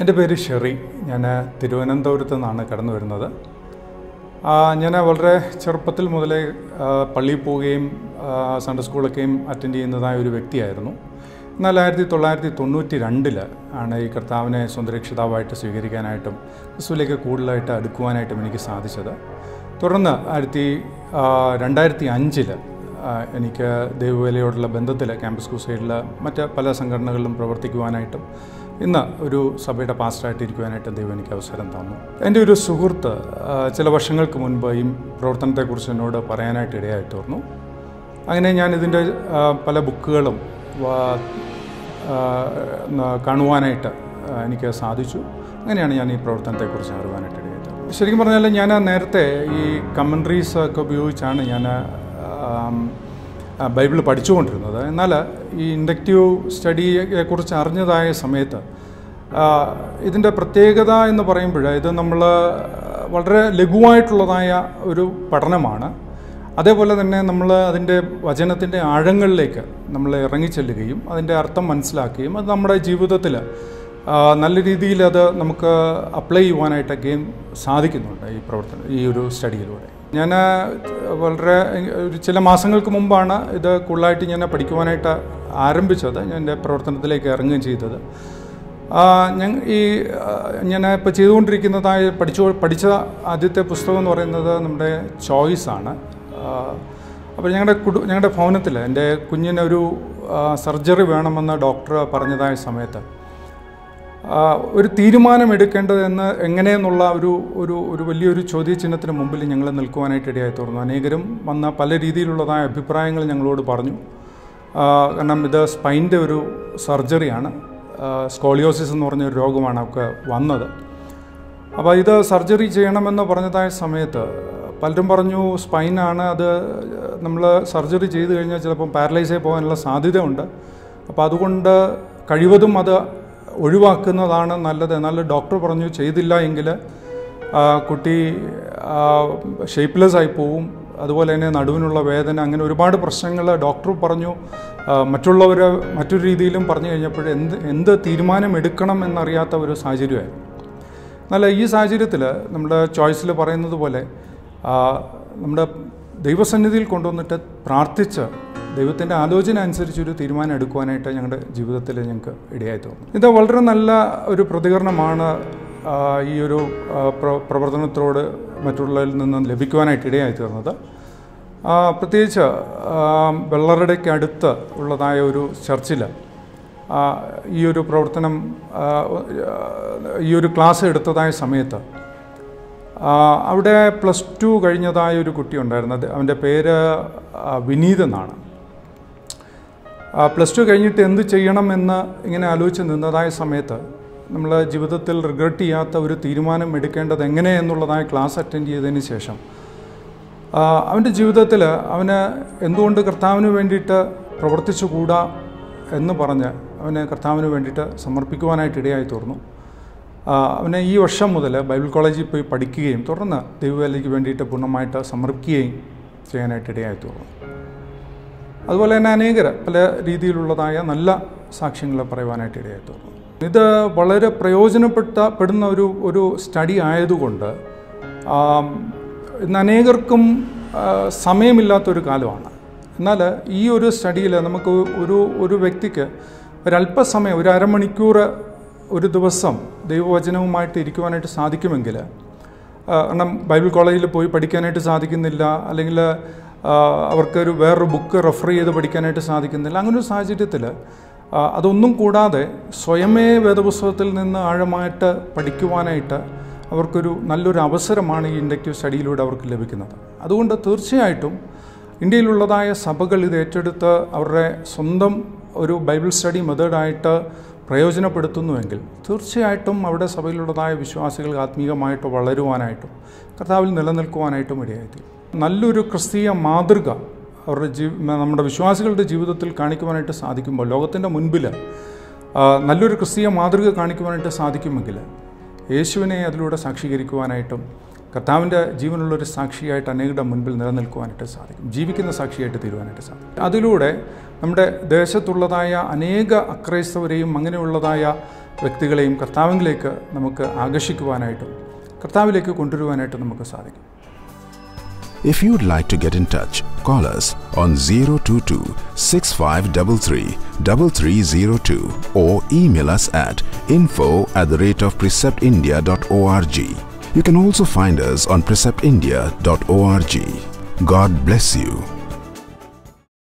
എൻ്റെ പേര് ഷെറി ഞാൻ തിരുവനന്തപുരത്ത് നിന്നാണ് കടന്നു വരുന്നത് ആ, ഞാൻ വളരെ ചെറുപ്പത്തിൽ മുതലേ ആ, പള്ളിയിൽ പോവുകയും ആ, സൺഡേ സ്കൂളൊക്കെയും അറ്റൻഡ് ചെയ്യുന്നതായ ഒരു വ്യക്തിയായിരുന്നു എന്നാൽ ആയിരത്തി തൊള്ളായിരത്തി തൊണ്ണൂറ്റി രണ്ടിൽ ആണ് ഈ കർത്താവിനെ സ്വന്തം രക്ഷിതാവായിട്ട് സ്വീകരിക്കാനായിട്ടും ക്രിസ്തുവിലേക്ക് കൂടുതലായിട്ട് അടുക്കുവാനായിട്ടും എനിക്ക് സാധിച്ചത് തുടർന്ന് ആയിരത്തി ആ, രണ്ടായിരത്തി അഞ്ചിൽ എനിക്ക് ദൈവവേലയോടുള്ള ബന്ധത്തിൽ ക്യാമ്പസ് ക്രൂസൈഡിൽ മറ്റ് പല സംഘടനകളിലും പ്രവർത്തിക്കുവാനായിട്ടും ഇന്ന് ഒരു സഭയുടെ പാസ്റ്ററായിട്ട് ഇരിക്കുവാനായിട്ട് ദൈവം എനിക്ക് അവസരം തന്നു എൻ്റെ ഒരു സുഹൃത്ത് ആ, ചില വർഷങ്ങൾക്ക് മുൻപ് ഈ പ്രവർത്തനത്തെക്കുറിച്ച് എന്നോട് പറയാനായിട്ട് ഇടയായി തീർന്നു അങ്ങനെ ഞാൻ ഇതിൻ്റെ ആ, പല ബുക്കുകളും വാ- ആ, ന- കാണുവാനായിട്ട് ആ, എനിക്ക് സാധിച്ചു അങ്ങനെയാണ് ഞാൻ ഈ പ്രവർത്തനത്തെക്കുറിച്ച് അറിയുവാനായിട്ട് ഇടയായി തീർന്നത് ശരിക്കും പറഞ്ഞാൽ ഞാൻ നേരത്തെ ഈ കമൻട്രീസ് ഒക്കെ ഉപയോഗിച്ചാണ് ഞാൻ ആം, ആ, ബൈബിൾ പഠിച്ചുകൊണ്ടിരുന്നത് എന്നാൽ ഈ ഇൻഡക്റ്റീവ് സ്റ്റഡിയെക്കുറിച്ച് അറിഞ്ഞതായ സമയത്ത് ആ, ഇതിൻ്റെ പ്രത്യേകത എന്ന് പറയുമ്പോൾ ഇത് നമ്മൾ വളരെ ലഘുവായിട്ടുള്ളതായ ഒരു പഠനമാണ് അതേപോലെ തന്നെ നമ്മൾ അതിൻ്റെ വചനത്തിൻ്റെ ആഴങ്ങളിലേക്ക് നമ്മൾ ഇറങ്ങിച്ചെല്ലുകയും അതിൻ്റെ അർത്ഥം മനസ്സിലാക്കുകയും അത് നമ്മുടെ ജീവിതത്തിൽ ആ, നല്ല രീതിയിൽ അത് നമുക്ക് അപ്ലൈ ചെയ്യുവാനായിട്ടൊക്കെയും സാധിക്കുന്നുണ്ട് ഈ പ്രവർത്തനം ഈ ഒരു സ്റ്റഡിയിലൂടെ ഞാൻ വളരെ ഒരു ചില മാസങ്ങൾക്ക് മുമ്പാണ് ഇത് കൂടുതലായിട്ട് ഞാൻ പഠിക്കുവാനായിട്ട് ആരംഭിച്ചത് ഞാൻ എൻ്റെ പ്രവർത്തനത്തിലേക്ക് ഇറങ്ങുകയും ചെയ്തത് ഞാൻ ഈ ആ, ഞാൻ ഇപ്പോൾ ചെയ്തുകൊണ്ടിരിക്കുന്നതായ പഠിച്ചു പഠിച്ച ആദ്യത്തെ പുസ്തകം എന്ന് പറയുന്നത് നമ്മുടെ ചോയ്സാണ് അപ്പോൾ ഞങ്ങളുടെ കുടു ഞങ്ങളുടെ ഭവനത്തിൽ എൻ്റെ കുഞ്ഞിനൊരു സർജറി വേണമെന്ന് ഡോക്ടർ പറഞ്ഞതായ സമയത്ത് ആ, ഒരു തീരുമാനം എടുക്കേണ്ടതെന്ന് എങ്ങനെയെന്നുള്ള ഒരു ഒരു ഒരു വലിയൊരു ചോദ്യചിഹ്നത്തിന് മുമ്പിൽ ഞങ്ങൾ നിൽക്കുവാനായിട്ട് ഇടയായി തീർന്നു അനേകരും വന്ന പല രീതിയിലുള്ളതായ അഭിപ്രായങ്ങൾ ഞങ്ങളോട് പറഞ്ഞു ആ, കാരണം ഇത് സ്പൈൻ്റെ ഒരു സർജറിയാണ് സ്കോളിയോസിസ് എന്ന് പറഞ്ഞ ഒരു രോഗമാണ് അവർക്ക് വന്നത് അപ്പോൾ ഇത് സർജറി ചെയ്യണമെന്ന് പറഞ്ഞതായ സമയത്ത് പലരും പറഞ്ഞു സ്പൈനാണ് അത് നമ്മൾ സർജറി ചെയ്ത് കഴിഞ്ഞാൽ ചിലപ്പം പാരലൈസായി പോകാനുള്ള സാധ്യതയുണ്ട് അപ്പോൾ അതുകൊണ്ട് കഴിവതും അത് ഒഴിവാക്കുന്നതാണ് നല്ലത് എന്നാൽ ഡോക്ടർ പറഞ്ഞു ചെയ്തില്ല എങ്കിൽ ആ, കുട്ടി ഷേപ്പ്ലെസ് ആയി പോവും അതുപോലെ തന്നെ നടുവിനുള്ള വേദന അങ്ങനെ ഒരുപാട് പ്രശ്നങ്ങൾ ഡോക്ടർ പറഞ്ഞു ആ, മറ്റുള്ളവർ മറ്റൊരു രീതിയിലും പറഞ്ഞു കഴിഞ്ഞപ്പോൾ എന്ത് എന്ത് തീരുമാനം എടുക്കണം എന്നറിയാത്ത ഒരു സാഹചര്യമായിരുന്നു എന്നാൽ ഈ സാഹചര്യത്തിൽ നമ്മുടെ ചോയ്സിൽ പറയുന്നത് പോലെ ആ, നമ്മുടെ ദൈവസന്നിധിയിൽ കൊണ്ടുവന്നിട്ട് പ്രാർത്ഥിച്ച് ദൈവത്തിൻ്റെ ആലോചന അനുസരിച്ച് ഒരു തീരുമാനം എടുക്കുവാനായിട്ട് ഞങ്ങളുടെ ജീവിതത്തിൽ ഞങ്ങൾക്ക് ഇടയായി തോന്നുന്നു ഇത് വളരെ നല്ല ഒരു പ്രതികരണമാണ് ആ, ഈ ഒരു ആ, പ്ര- പ്രവർത്തനത്തോട് മറ്റുള്ളവരിൽ നിന്ന് ലഭിക്കുവാനായിട്ട് ഇടയായി തീർന്നത് ആ, പ്രത്യേകിച്ച് ആ, വെള്ളറടയ്ക്ക് അടുത്ത് ഉള്ളതായ ഒരു ചർച്ചിൽ ആ, ഈ ഒരു പ്രവർത്തനം ആ, ഈ ഒരു ക്ലാസ് എടുത്തതായ സമയത്ത് ആ, അവിടെ പ്ലസ് ടു കഴിഞ്ഞതായ ഒരു കുട്ടി ഉണ്ടായിരുന്നു അത് അവൻ്റെ പേര് ആ, വിനീത് എന്നാണ് പ്ലസ് ടു കഴിഞ്ഞിട്ട് എന്ത് ചെയ്യണമെന്ന് ഇങ്ങനെ ആലോചിച്ച് നിന്നതായ സമയത്ത് നമ്മൾ ജീവിതത്തിൽ റിഗ്രറ്റ് ചെയ്യാത്ത ഒരു തീരുമാനം എടുക്കേണ്ടത് എങ്ങനെ എന്നുള്ളതായ ക്ലാസ് അറ്റൻഡ് ചെയ്തതിന് ശേഷം ആ, അവൻ്റെ ജീവിതത്തിൽ അവന് എന്തുകൊണ്ട് കർത്താവിന് വേണ്ടിയിട്ട് പ്രവർത്തിച്ചുകൂടാ എന്ന് പറഞ്ഞ് അവന് കർത്താവിന് വേണ്ടിയിട്ട് സമർപ്പിക്കുവാനായിട്ട് ഇടയായി തീർന്നു ആ, അവന് ഈ വർഷം മുതൽ ബൈബിൾ കോളേജിൽ പോയി പഠിക്കുകയും തുടർന്ന് ദൈവവേലയ്ക്ക് വേണ്ടിയിട്ട് പൂർണ്ണമായിട്ട് സമർപ്പിക്കുകയും ചെയ്യാനായിട്ട് ഇടയായി തീർന്നു അതുപോലെ തന്നെ അനേകർ പല രീതിയിലുള്ളതായ നല്ല സാക്ഷ്യങ്ങൾ പറയുവാനായിട്ട് ഇടയായി തീർന്നു ഇത് വളരെ പ്രയോജനപ്പെട്ട പെടുന്ന ഒരു ഒരു സ്റ്റഡി ആയതുകൊണ്ട് ആം, ഇന്ന് അനേകർക്കും ആ, സമയമില്ലാത്തൊരു കാലമാണ് എന്നാൽ ഈ ഒരു സ്റ്റഡിയിൽ നമുക്ക് ഒരു ഒരു വ്യക്തിക്ക് ഒരല്പസമയം ഒരു അരമണിക്കൂർ ഒരു ദിവസം ദൈവവചനവുമായിട്ട് ഇരിക്കുവാനായിട്ട് സാധിക്കുമെങ്കിൽ ആ, കാരണം ബൈബിൾ കോളേജിൽ പോയി പഠിക്കാനായിട്ട് സാധിക്കുന്നില്ല അല്ലെങ്കിൽ ആ, അവർക്കൊരു വേറൊരു ബുക്ക് റെഫർ ചെയ്ത് പഠിക്കാനായിട്ട് സാധിക്കുന്നില്ല അങ്ങനെ ഒരു സാഹചര്യത്തിൽ ആ, അതൊന്നും കൂടാതെ സ്വയമേ വേദപുസ്തകത്തിൽ നിന്ന് ആഴമായിട്ട് പഠിക്കുവാനായിട്ട് അവർക്കൊരു നല്ലൊരു അവസരമാണ് ഈ ഇൻഡക്റ്റീവ് സ്റ്റഡിയിലൂടെ അവർക്ക് ലഭിക്കുന്നത് അതുകൊണ്ട് തീർച്ചയായിട്ടും ഇന്ത്യയിലുള്ളതായ സഭകൾ ഇത് ഏറ്റെടുത്ത് അവരുടെ സ്വന്തം ഒരു ബൈബിൾ സ്റ്റഡി മെത്തേഡായിട്ട് പ്രയോജനപ്പെടുത്തുന്നുവെങ്കിൽ തീർച്ചയായിട്ടും അവിടെ സഭയിലുള്ളതായ വിശ്വാസികൾ ആത്മീയമായിട്ട് വളരുവാനായിട്ടും കർത്താവിൽ നിലനിൽക്കുവാനായിട്ടും ഇടയായിത്തീരും നല്ലൊരു ക്രിസ്തീയ മാതൃക അവരുടെ ജീ നമ്മുടെ വിശ്വാസികളുടെ ജീവിതത്തിൽ കാണിക്കുവാനായിട്ട് സാധിക്കുമ്പോൾ ലോകത്തിൻ്റെ മുൻപിൽ ആ, നല്ലൊരു ക്രിസ്തീയ മാതൃക കാണിക്കുവാനായിട്ട് സാധിക്കുമെങ്കിൽ യേശുവിനെ അതിലൂടെ സാക്ഷീകരിക്കുവാനായിട്ടും കർത്താവിൻ്റെ ജീവനുള്ളൊരു സാക്ഷിയായിട്ട് അനേകരുടെ മുൻപിൽ നിലനിൽക്കുവാനായിട്ട് സാധിക്കും ജീവിക്കുന്ന സാക്ഷിയായിട്ട് തീരുവാനായിട്ട് സാധിക്കും അതിലൂടെ നമ്മുടെ ദേശത്തുള്ളതായ അനേക അക്രൈസ്തവരെയും അങ്ങനെയുള്ളതായ വ്യക്തികളെയും കർത്താവിലേക്ക് നമുക്ക് ആകർഷിക്കുവാനായിട്ടും കർത്താവിലേക്ക് കൊണ്ടുവരുവാനായിട്ട് നമുക്ക് സാധിക്കും If you'd like to get in touch, call us on 022 6533 3302 or email us at info at the rate of preceptindia.org. You can also find us on preceptindia.org. God bless you.